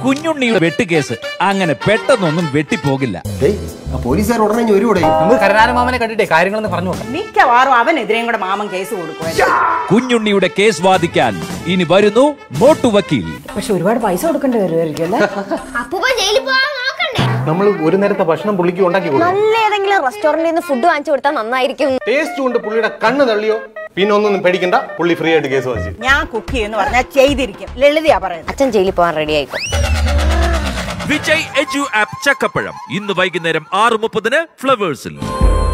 കുഞ്ഞുണ്ണിയുടെ വെട്ടുകേസ് അങ്ങനെ പെട്ടെന്നൊന്നും വെട്ടിപ്പോകില്ല ഏയ് ആ പോലീസുകാർ ഉടനെ ഇനി ഒരുകൂടെ നമുക്ക് കരുണാരൻ മാമനെ കണ്ടിട്ടേ കാര്യങ്ങളൊന്ന് പറഞ്ഞു നോക്കാം മിക്കവാറും അവനെതിരെയും കൂടെ മാമൻ കേസ് കൊടുക്കും കുഞ്ഞുണ്ണിയുടെ കേസ് വാദിക്കാൻ ഇനി വരുന്നു മോട്ടു വക്കീൽ പക്ഷെ ഒരുപാട് പൈസ കൊടുക്കേണ്ടി വരുമായിരിക്കും അല്ലേ അപ്പൂപ്പ ജയിലിൽ പോകാൻ നോക്കണ്ടേ നമ്മൾ ഒരു നേരത്തെ ഭക്ഷണം പുള്ളിക്ക് ഉണ്ടാക്കി കൊടുക്കും നല്ല ഏതെങ്കിലും റെസ്റ്റോറന്റിൽ നിന്ന് ഫുഡ് വാങ്ങിച്ചു കൊടുത്താൽ നന്നായിരിക്കും ടേസ്റ്റ് കൊണ്ട് പുള്ളിയുടെ കണ്ണ് തള്ളിയോ പിന്നെ ഒന്നും പേടിക്കണ്ട പുള്ളി ഫ്രീ ആയിട്ട് കേസ് വാങ്ങിച്ചു ഞാൻ കുക്ക് ചെയ്യുന്ന പറഞ്ഞാൽ ചെയ്തിരിക്കും ലളിതയാ പറയുന്നത് അച്ഛൻ ജയിലിൽ പോകാൻ റെഡി ആയിക്കോ വിജയ് എജു ആപ്പ് ചക്കപ്പഴം ഇന്ന് വൈകുന്നേരം ആറ് മുപ്പതിന് ഫ്ലവേഴ്സിൽ